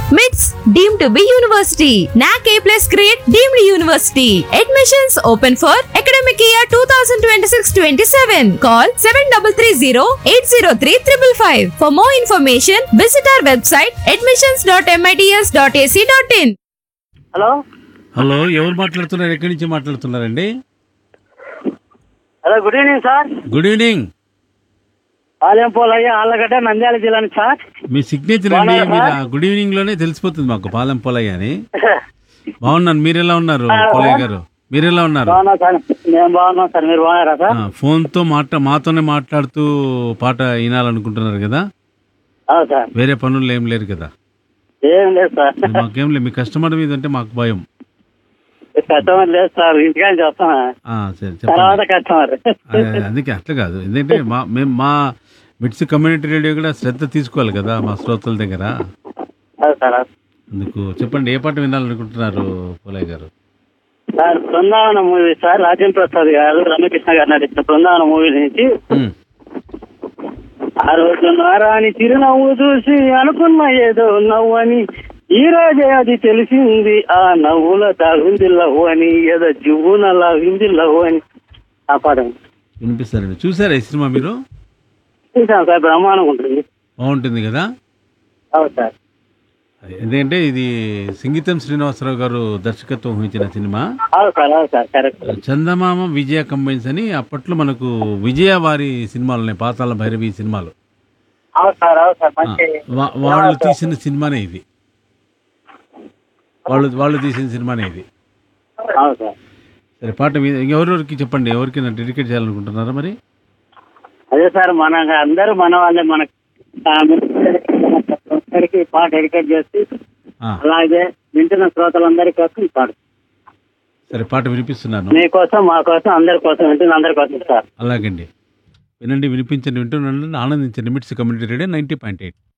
MITS deemed to be university. NAC A plus grade deemed university. Admissions open for academic year 2026-27. Call 7330-803-555. For more information, visit our website admissions.mits.ac.in. Hello hello ఎవరు మాట్లాడుతున్నారు ఎక్కడి నుంచి మాట్లాడుతున్నారండి hello good evening sir good evening Palem Polaiah Allagadda Nandyal జిల్లా నుంచి sir మీ signature అండి బాగున్నారా? మీరు ఆ గుడ్ ఈవినింగ్ లోనే తెలిసిపోతుంది మాకు పాలెం పొలయ్య అని బాగున్నాను మీరు ఎలా ఉన్నారు పొలయ్య గారు మీరు ఎలా ఉన్నారు బాగున్నా సార్ మేము బాగున్నాం సార్ మీరు బాగున్నారా సార్ ఆ, ఫోన్ తో మాట్లా మాతోనే మాట్లాడుతూ పాట వినాలనుకుంటున్నారు కదా అవును సార్ వేరే పనులు ఏం లేరు కదా ఏం లేదు సార్ మాకేం లేదు మీ కస్టమర్ మీద అంటే మాకు భయం కస్టమర్ లేదు సార్ ఇంటికాని చెప్తాను ఆ, సరే తర్వాత చెప్పండి కస్టమర్ అదే, అందుకే అట్లా కాదు ఎందుకంటే మా మేము మా మిట్స్ కమ్యూనిటీ రేడియో కూడా శ్రద్ధ తీసుకోవాలి కదా మా శ్రోతల దగ్గర అవును సార్ అవును. అందుకు చెప్పండి ఏ పాట వినాలనుకుంటున్నారు Polaiah garu sir Brindavana movie sir Rajendra Prasad garu Ramakrishna గారు నటించిన బృందావన మూవీ నుంచి ఉమ్, ఆ రోజు నారాని చిరునవ్వు చూసి అనుకున్న ఏదో నవ్వు అని ఈ రోజే అది తెలిసింది ఆ నవ్వుల తాగుంది లవ్వు అని ఏదో జువ్వున లాగింది లవ్వు అని ఆ పాట వినిపిస్తారండి చూసారా ఈ సినిమా మీరు చూసాం సార్ బ్రహ్మాండం ఉంటుంది బాగుంటుంది కదా అవును సార్ ఎందుకంటే ఇది సంగీతం శ్రీనివాసరావు గారు దర్శకత్వం వహించిన సినిమా అవును సార్ అవును సార్ కరెక్ట్ చందమామ విజయ కంబైన్స్ అని అప్పట్లో మనకు విజయ వారి సినిమాలు ఉన్నాయి పాతాళ భైరవి సినిమాలు అవును సార్ అవును సార్ ఆ, మంచి వా- వాళ్ళు తీసిన సినిమానే ఇది వాళ్ళు వాళ్ళు తీసిన సినిమానే ఇది అవును సార్ సరే పాట మీ- ఎవరెవరికి చెప్పండి ఎవరికి డెడికేట్ చేయాలనుకుంటున్నారా మరి అదే సార్ మన అందరూ మన వాళ్ళే మన అందరికి పాట డెడికేట్ చేసి ఆ, అలాగే వింటున్న శ్రోతలందరి కోసం ఈ పాట సరే పాట వినిపిస్తున్నాను మీకోసం మా కోసం అందరి కోసం వింటున్న అందరి కోసం సార్ అలాగండి వినండి వినిపించండి వింటున్నాను ఆనందించండి MITS community radio ninety point eight